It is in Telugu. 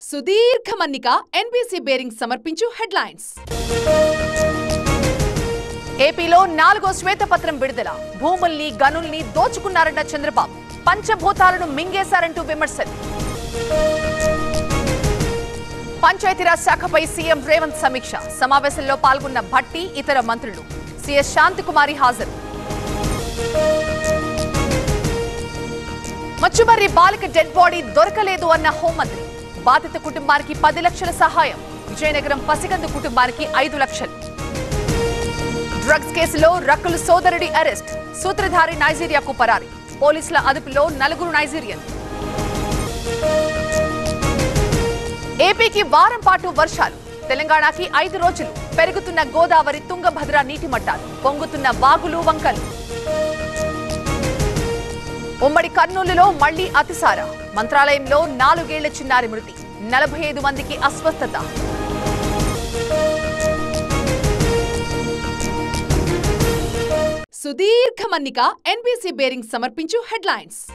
సుదీర్ఘ మన్నిక ఎన్బీసీ బేరింగ్ సమర్పించు హెడ్లైన్స్ ఏపీలో నాలుగో శ్వేతపత్రం విడుదల భూముల్ని గనుల్ని దోచుకున్నారన్న చంద్రబాబు పంచభూతాలను మింగేశారంటూ విమర్శలు పంచాయతీరాజ్ శాఖపై సీఎం రేవంత్ సమీక్ష సమావేశంలో పాల్గొన్న భట్టి ఇతర మంత్రులు సీఎస్ శాంతికుమారి హాజరు మచ్చుమర్రి బాలిక డెడ్ బాడీ దొరకలేదు అన్న హోంమంత్రి బాధిత కుటుంబానికి పది లక్షల సహాయం విజయనగరం పసిగందు కుటుంబానికి ఐదు లక్షలు డ్రగ్స్ కేసులో రక్కులు సోదరుడి అరెస్ట్ సూత్రధారి నైజీరియాకు పరారి పోలీసుల అదుపులో నలుగురు నైజీరియన్ ఏపీకి వారం పాటు వర్షాలు తెలంగాణకి ఐదు రోజులు పెరుగుతున్న గోదావరి తుంగభద్ర నీటి మట్టాలు పొంగుతున్న వాగులు వంకలు ఉమ్మడి కర్నూలులో మళ్లీ అతిసార మంత్రాలయంలో నాలుగేళ్ల చిన్నారి మృతి నలభై ఐదు మందికి అస్వస్థత సుదీర్ఘ మన్నిక ఎన్బీసీ బేరింగ్ సమర్పించు హెడ్లైన్స్